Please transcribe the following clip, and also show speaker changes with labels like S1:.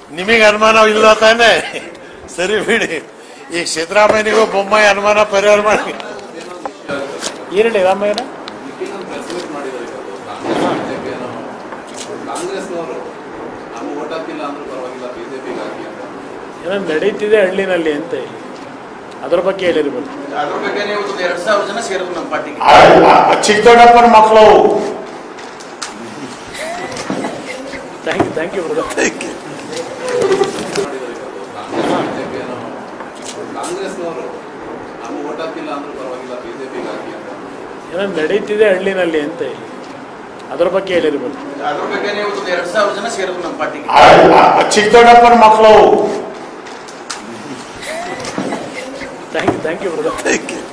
S1: ನಿಮಗೆ ಅನುಮಾನ ಇಲ್ಲ ತಾನೆ ಸರಿ ಬಿಡಿ ಈ ಸಿದ್ದರಾಮಯ್ಯನಿಗೂ ಬೊಮ್ಮಾಯಿ ಅನುಮಾನ ಪರಿಹಾರ ಮಾಡಿ
S2: ಏನೇಳಿ ರಾಮಯ್ಯನ
S3: ಕಾಂಗ್ರೆಸ್ನವರು ನಮ್ಮ ಓಟ್ ಹಾಕಿಲ್ಲ ಅಂದ್ರೂ ಪರವಾಗಿಲ್ಲ ಬಿಜೆಪಿಗೆ ಹಾಕಿ ಅಂತ
S2: ಏನೋ ನಡೀತಿದೆ ಹಳ್ಳಿನಲ್ಲಿ ಅಂತ ಅದ್ರ ಬಗ್ಗೆ ಹೇಳಿರ್ಬೋದು
S4: ಅದ್ರ ಬಗ್ಗೆ ನೀವು ಒಂದು ಎರಡ್ ಸಾವಿರ ಜನ ಸೇರಿದ್ರು ನಮ್ಮ ಪಾರ್ಟಿಗೆ
S1: ಚಿಕ್ಕದೊಡ್ಡಪ್ಪನ ಮಕ್ಕಳು
S2: thank you thank you brother
S3: ಬಿಜೆಪಿಯನ್ನು ಕಾಂಗ್ರೆಸ್ನವರು ನಮ್ಮ ಓಟ್ ಹಾಕಿಲ್ಲ ಅಂದ್ರೂ ಪರವಾಗಿಲ್ಲ ಬಿಜೆಪಿಗೆ ಹಾಕಿ ಅಂತ
S2: ಏನೋ ನಡೀತಿದೆ ಹಳ್ಳಿನಲ್ಲಿ ಅಂತ ಅದ್ರ ಬಗ್ಗೆ ಹೇಳಿರ್ಬೋದು
S4: ಅದ್ರ ಬಗ್ಗೆ ನೀವು ಒಂದು ಎರಡ್ ಸಾವಿರ ಜನ ಸೇರಿದ್ರು ನಮ್ಮ ಪಾರ್ಟಿಗೆ
S1: ಚಿಕ್ಕದೊಡ್ಡಪ್ಪನ ಮಕ್ಕಳು
S2: thank you thank you brother